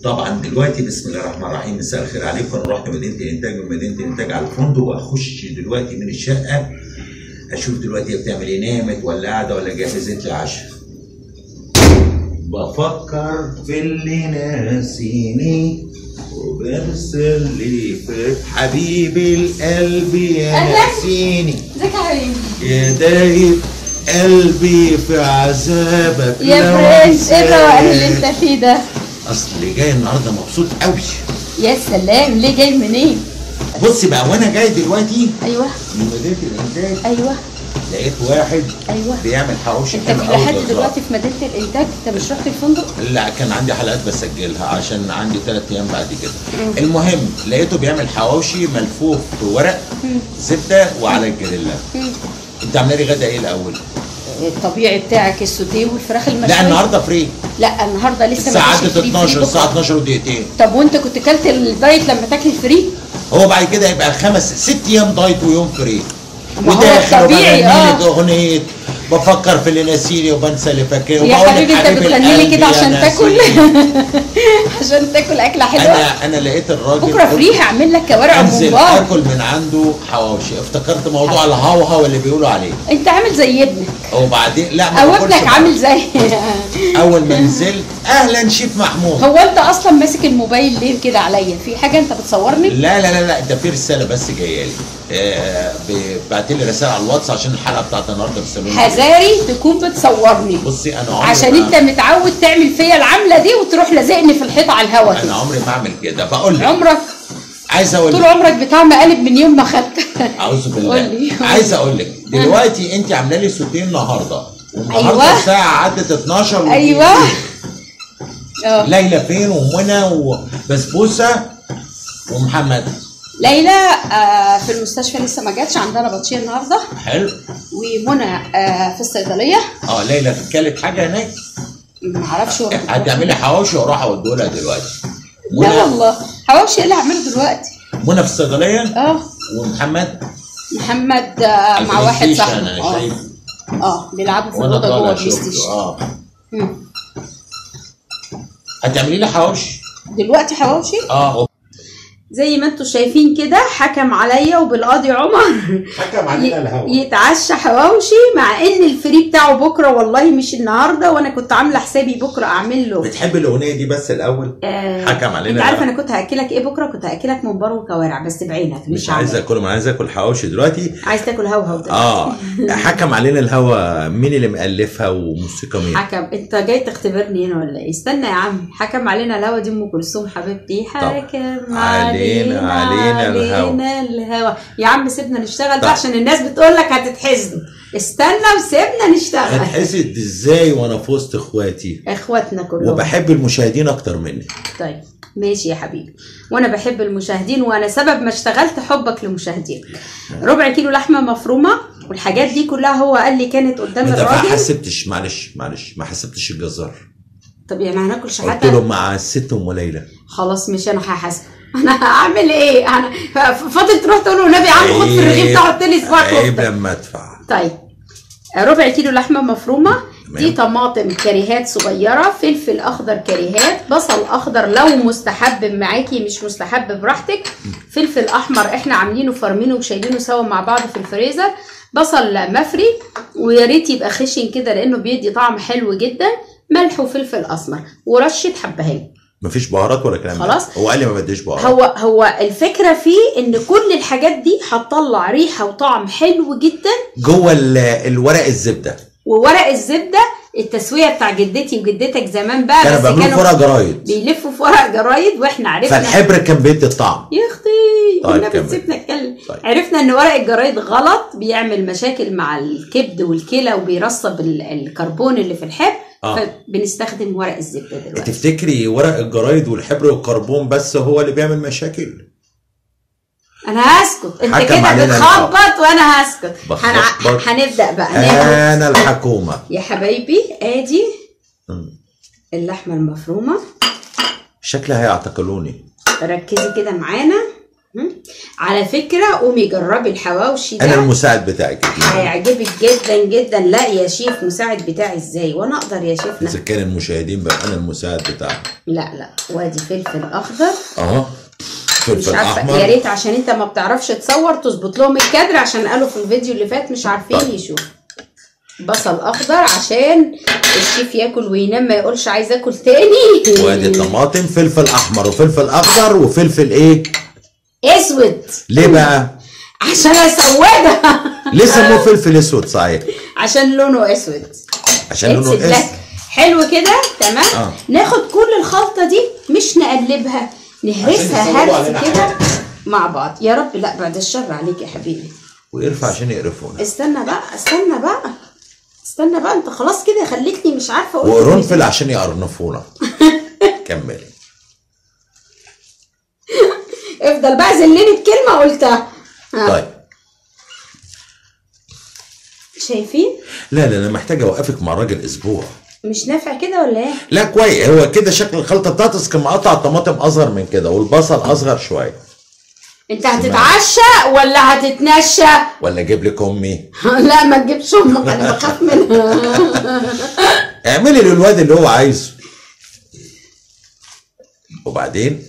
طبعا دلوقتي بسم الله الرحمن الرحيم مساء الخير عليكم انا رحت مدينه الانتاج من مدينه الانتاج على الفندق واخش دلوقتي من الشقه اشوف دلوقتي هي بتعمل ايه نامت ولا قاعده ولا جهزت لي عشاء بفكر في اللي ناسيني وبرسل لي في حبيبي القلب يا أهلاً. ناسيني ازيك يا حبيبي يا دايب قلبي في عذابك يا لو برنس ايه الروقان اللي أنساك. انت فيه ده اصل جاي النهارده مبسوط قوي يا سلام ليه جاي منين بصي بقى وانا جاي دلوقتي ايوه من مدينه الانتاج ايوه لقيت واحد ايوه بيعمل حواوشي انت حلو مش قوي لحد بالظبط. دلوقتي في مدينه الانتاج انت مش رحت الفندق لا كان عندي حلقات بسجلها عشان عندي ثلاث ايام بعد كده المهم لقيته بيعمل حواوشي ملفوف بورق زبده وعلى الجريلا انت عامله لي غدا ايه الاول؟ الطبيعي بتاعك السوتيه والفراخ المشويه لا النهارده فري لا النهارده لسه الساعه فيش عدت فري 12 فري الساعه بكرة. 12 ودقيقتين طب وانت كنت كلت الدايت لما تاكل فري هو بعد كده يبقى خمس ست ايام دايت ويوم فري ما هو وداخل الطبيعي، وبغني آه. لك اغنيه بفكر في اللي ناسيني وبنسى اللي فاكرني يا وبقول لك حبيبي انت حبيب بتغني لي القلب كده يا عشان تاكل ناسيني. عشان تاكل اكله حلوه انا انا لقيت الراجل بكره فري هعمل لك كوارع انزل وممبار اكل من عنده حواوشي افتكرت موضوع الهوهو اللي بيقولوا عليه انت عامل زي ابنك وبعدين لا ما او باكلش ابنك بقى. عامل زي اول ما نزلت اهلا شيف محمود هو انت اصلا ماسك الموبايل ليه كده عليا في حاجه انت بتصورني لا لا لا لا ده في رساله بس جايه لي آه بعت لي رساله على الواتس عشان الحلقه بتاعت النهارده في السالون حذاري تكون بتصورني بصي انا عمري عشان ما- انت متعود تعمل فيا العمله دي وتروح لازقني في الحيط على الهوا انا كده عمري ما اعمل كده بقول لك عمرك عايز اقول طول لك عمرك بتاع مقالب من يوم ما خدت اعوذ قول بالله لي. عايز اقول لك دلوقتي انت عامله لي سوتين النهارده والنهارده أيوة. الساعه عدت 12 ايوه ودقيقتين. اه ليلى فين ومنى وبسبوسه ومحمد ليلى آه في المستشفى لسه ما جاتش عندنا بطشيه النهارده حلو ومنى آه في الصيدليه اه ليلى كلت حاجه هناك ما اعرفش هو هتعملي حواوشي واروح اوديه لها دلوقتي لا منى والله حواوشي ايه اللي هعمله دلوقتي منى في الصيدليه اه ومحمد محمد آه مع واحد البلاي ستيشن صاحبه انا اه شايف اه بيلعبوا في وانا الاوضه جوه طالع البلاي شفته ستيشن اه مم. هتعملي لي حواوشي دلوقتي حواوشي اه زي ما انتم شايفين كده حكم عليا وبالقاضي عمر حكم ي- يتعشى حواوشي مع ان الفري بتاعه بكره والله مش النهارده وانا كنت عامله حسابي بكره اعمل له بتحب الاغنيه دي بس الاول آه حكم علينا انت عارف بقى. انا كنت هاكلك ايه بكره كنت هاكلك ممبار وكوارع بس بعينك مش, مش عايز اكل انا عايز اكل حواوشي دلوقتي عايز تاكل هوهو ده اه حكم علينا الهوا مين اللي مؤلفها وموسيقى مين حكم انت جاي تختبرني هنا ولا ايه استنى يا عم حكم علينا الهوا دي ام كلثوم حبيبتي حكم علينا- علينا الهوا. علينا الهوا يا عم سيبنا نشتغل طب. بقى عشان الناس بتقول لك هتتحزن استنى وسيبنا نشتغل هتحسد ازاي وانا في وسط اخواتي اخواتنا كلهم وبحب المشاهدين اكتر مني طيب ماشي يا حبيبي وانا بحب المشاهدين وانا سبب ما اشتغلت حبك لمشاهدينك ربع كيلو لحمه مفرومه والحاجات دي كلها هو قال لي كانت قدام انت ما الراجل حسبتش معلش معلش ما حسبتش الجزار طب يعني هناكل قلت شحاته له مع الست ام ليلى خلاص مش انا هحاسب انا هعمل ايه انا فاضل تروح تقول له النبي عم خد في الرغيف ده حط لي صباع عيب كفته لما ادفع طيب ربع كيلو لحمه مفرومه تمام. دي طماطم كريهات صغيره فلفل اخضر كريهات بصل اخضر لو مستحب معاكي مش مستحب براحتك فلفل احمر احنا عاملينه فرمينه وشايلينه سوا مع بعض في الفريزر بصل مفري ويا ريت يبقى خشن كده لانه بيدي طعم حلو جدا ملح وفلفل اسمر ورشه حبهان مفيش بهارات ولا كلام ده. خلاص. هو قال لي ما بديش بهارات هو هو الفكره فيه ان كل الحاجات دي هتطلع ريحه وطعم حلو جدا جوه ال- الورق الزبده وورق الزبده التسويه بتاع جدتي وجدتك زمان بقى كانوا بس بيعملوا كانوا فرع جرايد بيلفوا في ورق جرايد واحنا عرفنا فالحبر كان بيدي الطعم يا اختي طيب والنبي كمل. تسيبنا نتكلم طيب. عرفنا ان ورق الجرايد غلط بيعمل مشاكل مع الكبد والكلى وبيرصب ال- الكربون اللي في الحب آه. فبنستخدم ورق الزبده دلوقتي تفتكري ورق الجرايد والحبر والكربون بس هو اللي بيعمل مشاكل انا هسكت انت حكم كده علينا بتخبط وانا هسكت هنع... بخبط. هنبدا بقى ناخد انا الحكومه يا حبايبي ادي مم. اللحمه المفرومه شكلها هيعتقلوني ركزي كده معانا مم. على فكره قومي جربي الحواوشي ده انا المساعد بتاعك هيعجبك جدا جدا لا يا شيف مساعد بتاعي ازاي وانا اقدر يا شيفنا اذا كان المشاهدين بقى انا المساعد بتاعهم لا لا وادي فلفل اخضر اهو مش فلفل عارفه يا احمر ريت عشان انت ما بتعرفش تصور تظبط لهم الكادر عشان قالوا في الفيديو اللي فات مش عارفين طيب. يشوفوا بصل اخضر عشان الشيف ياكل وينام ما يقولش عايز اكل تاني وادي طماطم فلفل احمر وفلفل اخضر وفلفل ايه اسود ليه بقى عشان اسودها ليه سموه فلفل اسود صحيح عشان لونه اسود عشان لونه اسود اسود لك حلو كده تمام آه. ناخد كل الخلطه دي مش نقلبها نهرسها عشان يسووا علينا هرس كده حاجة. مع بعض يا رب لا بعد الشر عليك يا حبيبي ويرفع عشان يقرفونا استنى بقى استنى بقى استنى بقى انت خلاص كده خليتني مش عارفه اقول وقرنفل عشان يقرنفونا كملي افضل بقى زلني بكلمه قلتها ها. طيب شايفين لا لا انا محتاج اوقفك مع الراجل اسبوع مش نافع كده ولا ايه لا كويس هو كده شكل الخلطه بتاعتك كان مقطع الطماطم اصغر من كده والبصل اصغر شويه انت هتتعشى ولا هتتنشى ولا اجيب لك امي لا ما تجيبش امك انا بخاف منها اعملي للواد اللي هو عايزه وبعدين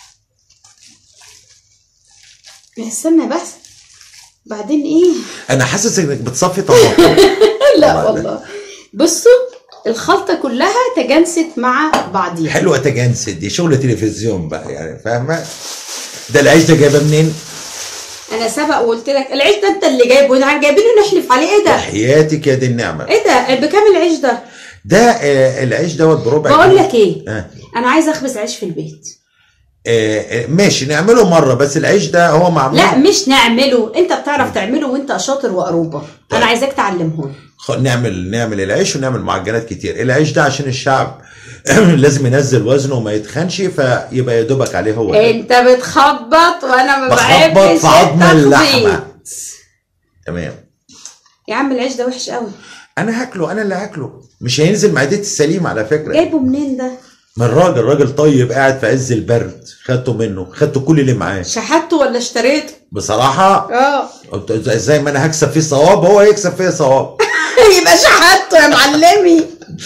استنى بس بعدين ايه انا حاسس انك بتصفي طماطم لا طبعاً. والله بصوا الخلطه كلها تجانست مع بعضيها حلوه تجانست دي شغل تلفزيون بقى يعني فاهمه ده العيش ده جايبه منين انا سبق وقلت لك العيش ده انت اللي جايبه ده جايبينه نحلف عليه ايه ده حياتك يا دي النعمه ايه ده بكام العيش ده ده آه، العيش دوت بربع بقول جنيه. لك ايه آه. انا عايزه اخبز عيش في البيت آه، آه، ماشي نعمله مره بس العيش ده هو معمول لا مش نعمله انت بتعرف تعمله وانت شاطر وقروبه طيب. انا عايزاك تعلمهوني خ- نعمل نعمل العيش ونعمل معجنات كتير العيش ده عشان الشعب لازم ينزل وزنه وما يتخنش فيبقى يا دوبك عليه هو ده. انت بتخبط وانا ما بخبط بحبش في عظم التخبيط. اللحمة. تمام يا عم العيش ده وحش قوي انا هاكله انا اللي هاكله مش هينزل معدتي السليم على فكره جايبه منين ده من راجل راجل طيب قاعد في عز البرد خدته منه خدته كل اللي معاه شحته ولا اشتريته بصراحه اه قلت زي ما انا هكسب فيه صواب هو هيكسب فيه صواب يبقى شحته يا معلمي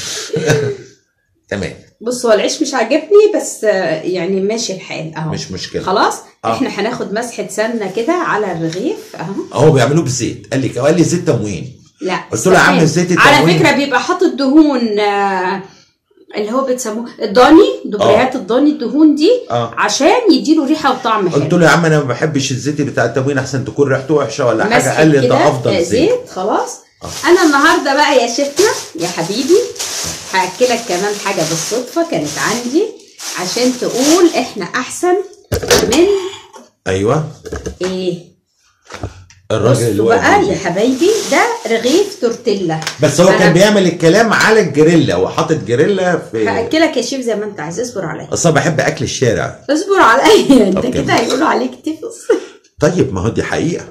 تمام بص هو العيش مش عاجبني بس آه، يعني ماشي الحال اهو مش مشكله خلاص آه. احنا هناخد مسحه سمنه كده على الرغيف اهو اهو بيعملوه بزيت قال لي قال لي زيت تموين لا قلت له يا عم استنى. زيت على التموين. فكره بيبقى حاطط دهون آه، اللي هو بتسموه الضاني دبريات الضاني الدهون دي اه عشان يديله ريحه وطعم حلو قلت له يا عم انا ما بحبش الزيت بتاع التموين احسن تكون ريحته وحشه ولا حاجه مسحة قال لي كده، ده افضل آه، زيت زيت خلاص آه. انا النهارده بقى يا شيخنا يا حبيبي هاكلك كمان حاجه بالصدفه كانت عندي عشان تقول احنا احسن من ايوه ايه الراجل اللي بصوا واقف بقى جنبي. يا حبايبي ده رغيف تورتيلا بس هو أنا كان بيعمل الكلام على الجريلا وحاطط جريلا في هاكلك يا شيف زي ما انت عايز اصبر عليا اصل أنا بحب اكل الشارع اصبر عليا انت طب كده كمل. هيقولوا عليك تفص طيب ما هو دي حقيقه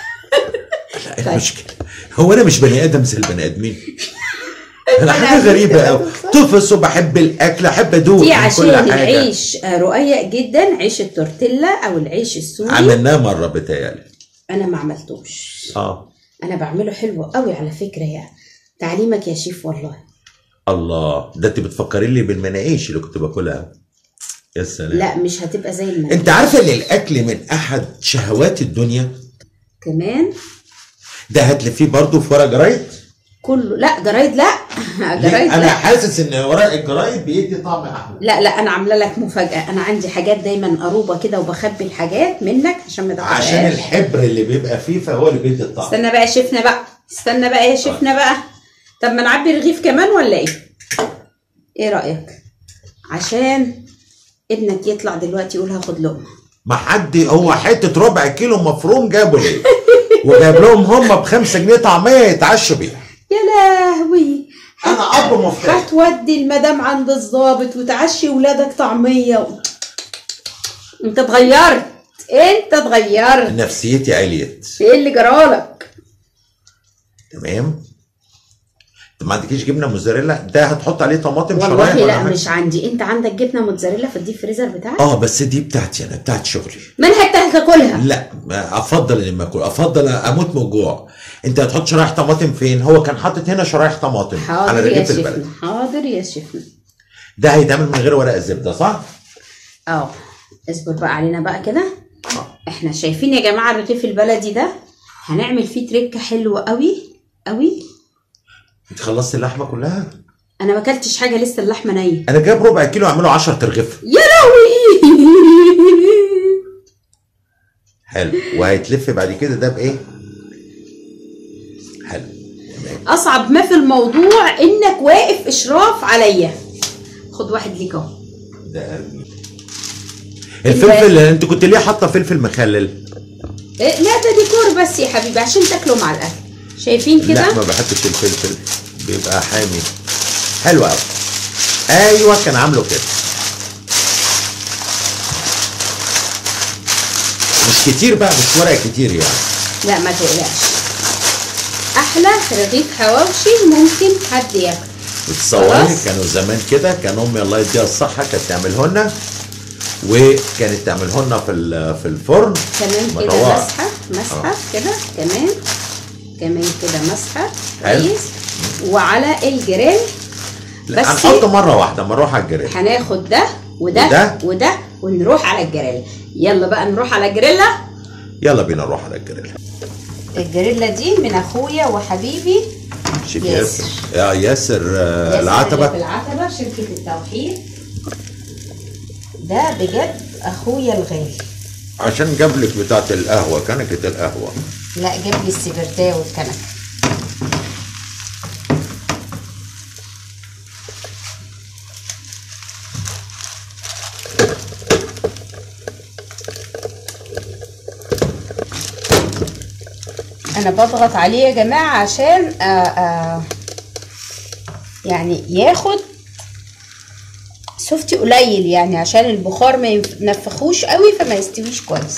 لا إيه طيب. المشكله هو انا مش بني ادم زي البني ادمين انا بني حاجه آدم غريبه كده، قوي صح؟ تفص وبحب الاكل احب ادوق دي من عشان كل حاجه العيش آه، رقيق جدا عيش التورتيلا او العيش السوري عملناه مره بتهيألي انا ما عملتوش اه انا بعمله حلو قوي على فكره يعني تعليمك يا شيف والله الله ده انت بتفكري لي بالمناقيش اللي كنت باكلها يا سلام لا مش هتبقى زي المنى انت عارفه ان الاكل من احد شهوات الدنيا كمان ده هتلاقيه فيه برضه في ورق جرايد كله لا جرايد لا ليه؟ جرايد انا لا. حاسس ان ورق الجرايد بيدي طعم احلى لا لا انا عامله لك مفاجاه انا عندي حاجات دايما قروبه كده وبخبي الحاجات منك عشان ما تاخدهاش عشان الحبر اللي بيبقى فيه فهو اللي بيدي الطعم استنى بقى يا شيفنا بقى استنى بقى يا شيفنا بقى طب ما نعبي رغيف كمان ولا ايه ايه رايك عشان ابنك يطلع دلوقتي يقول هاخد لقمه ما حد هو حته ربع كيلو مفروم جابه ليه وجايب لهم هم بخمسة جنيه طعميه يتعشوا بيها يا لهوي انا اب مفتري هتودي المدام عند الضابط وتعشي ولادك طعميه و... انت اتغيرت انت اتغيرت نفسيتي عليت ايه اللي جرالك تمام ما عندكيش جبنه موزاريلا ده هتحط عليه طماطم والله شرايح ولا لا حاجة؟ مش عندي انت عندك جبنه موتزاريلا في الديب فريزر بتاعك اه بس دي بتاعتي انا بتاعت شغلي من حتى هتاكلها لا ما افضل اني ما اكل افضل اموت من الجوع انت هتحط شرايح طماطم فين هو كان حاطط هنا شرايح طماطم على حاضر يا رغيف البلد شيفنا حاضر يا شيفنا ده هيتعمل من غير ورق الزبده صح اه اصبر بقى علينا بقى كده آه. احنا شايفين يا جماعه الرغيف البلدي ده هنعمل فيه تركه حلوه قوي قوي انت خلصت اللحمه كلها انا ما اكلتش حاجه لسه اللحمه نيه انا جايب ربع كيلو اعمله 10 ترغيف يا لهوي حلو وهيتلف بعد كده ده بايه حلو تمام. اصعب ما في الموضوع انك واقف اشراف عليا خد واحد ليك اهو ده الفلفل انت كنت ليه حاطه فلفل مخلل إيه، لا ده ديكور بس يا حبيبي عشان تاكلوا مع الاكل شايفين كده لا ما بحبش الفلفل بيبقى حامي حلو قوي ايوه كان عامله كده مش كتير بقى مش ورق كتير يعني لا ما تقلقش احلى رغيف حواوشي ممكن حد ياكل بتصوري خلاص. كانوا زمان كده كان امي الله يديها الصحه كانت تعمله لنا وكانت تعمله لنا في ال- في الفرن كمان كده مروعة. مسحه مسحه كده كمان كمان كده مسحه حلو. كويس وعلى الجريل لا بس هنحط مره واحده ما نروح على الجريل هناخد ده وده وده. وده ونروح على الجريل يلا بقى نروح على الجريلا يلا بينا نروح على الجريل الجريلا دي من اخويا وحبيبي شيف ياسر. ياسر يا ياسر آه، ياسر اللي في العتبه العتبة شركة التوحيد ده بجد اخويا الغالي عشان جاب لك بتاعت القهوه كنكه القهوه لا جاب لي السبرتايه والكنكه انا بضغط عليه يا جماعه عشان آآ آآ يعني ياخد سوفتي قليل يعني عشان البخار ما ينفخوش قوي فما يستويش كويس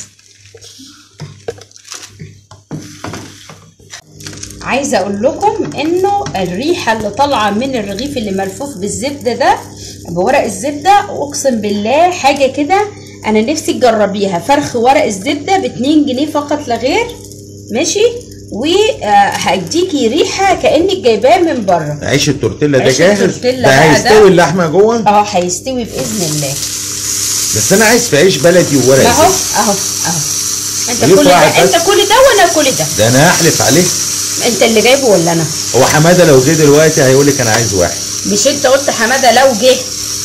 عايزه اقول لكم انه الريحه اللي طالعه من الرغيف اللي ملفوف بالزبده ده بورق الزبده اقسم بالله حاجه كده انا نفسي تجربيها فرخ ورق الزبده ب 2 جنيه فقط لا غير ماشي وهديكي ريحه كانك جايباه من بره عيش التورتيلا ده عيش جاهز التورتيلا ده بقى ده. هيستوي اللحمه جوه اه هيستوي باذن الله بس انا عايز في عيش بلدي وورق اهو زبدة. اهو اهو انت رغيف كل ده واحد بس. انت كل ده وانا كل ده ده انا هحلف عليه انت اللي جايبه ولا انا هو حماده لو جه دلوقتي هيقول لك انا عايز واحد مش انت قلت حماده لو جه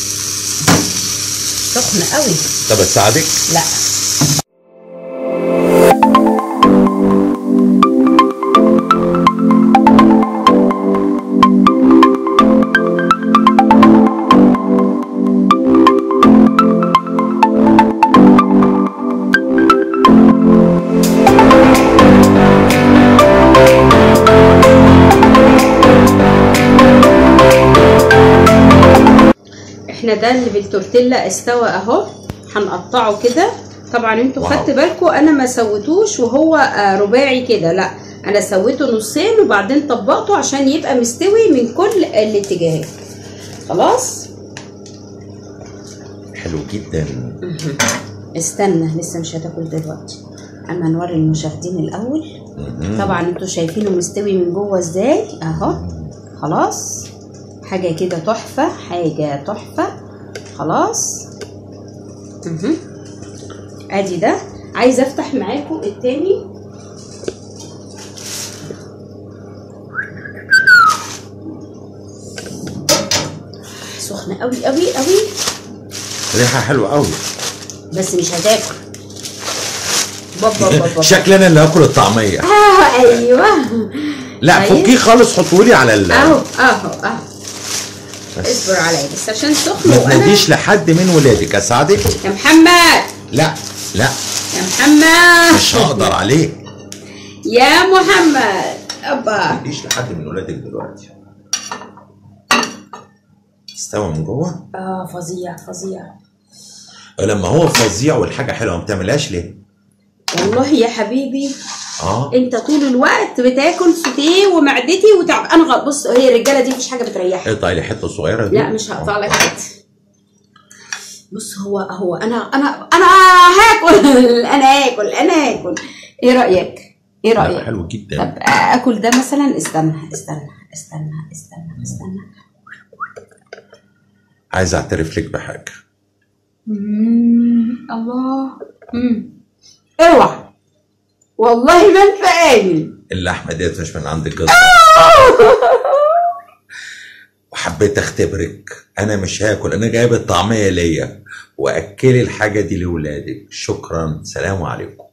سخن قوي طب اساعدك لا احنا ده اللي بالتورتيلا استوى اهو هنقطعه كده طبعا انتوا واو. خدت بالكم انا ما سويتوش وهو آه، رباعي كده لا انا سويته نصين وبعدين طبقته عشان يبقى مستوي من كل الاتجاهات خلاص حلو جدا استنى لسه مش هتاكل دلوقتي اما نوري المشاهدين الاول طبعا انتوا شايفينه مستوي من جوه ازاي اهو خلاص حاجه كده تحفه حاجه تحفه خلاص مهم. ادي ده عايزه افتح معاكم التاني سخنه قوي قوي قوي ريحه حلوه قوي بس مش هتاكل بابا بابا شكلي انا اللي هاكل الطعميه اه ايوه لا أيوة. فكيه خالص حطولي على ال اهو اهو اهو بس اصبر عليا بس عشان سخن ما وانا تناديش لحد من ولادك اساعدك يا محمد لا لا يا محمد مش هقدر عليه يا محمد ابا ما تناديش لحد من ولادك دلوقتي استوى من جوه اه فظيع فظيع لما هو فظيع والحاجه حلوه ما بتعملهاش ليه والله يا حبيبي اه انت طول الوقت بتاكل سوتيه ومعدتي وتعب انا غ- بص هي الرجاله دي مفيش حاجه بتريحها اقطع لي حته صغيره دي لا مش هقطع لك حته بص هو هو انا انا انا هاكل انا هاكل انا هاكل ايه رايك ايه لا، رايك حلو جدا طب اكل ده مثلا استنى استنى استنى استنى استنى عايز اعترف لك بحاجه مم، الله مم. اوعى والله ما انت قايل اللحمه ديت مش من عند الجزار وحبيت اختبرك انا مش هاكل انا جايب الطعميه ليا واكلي الحاجه دي لاولادك شكرا سلام عليكم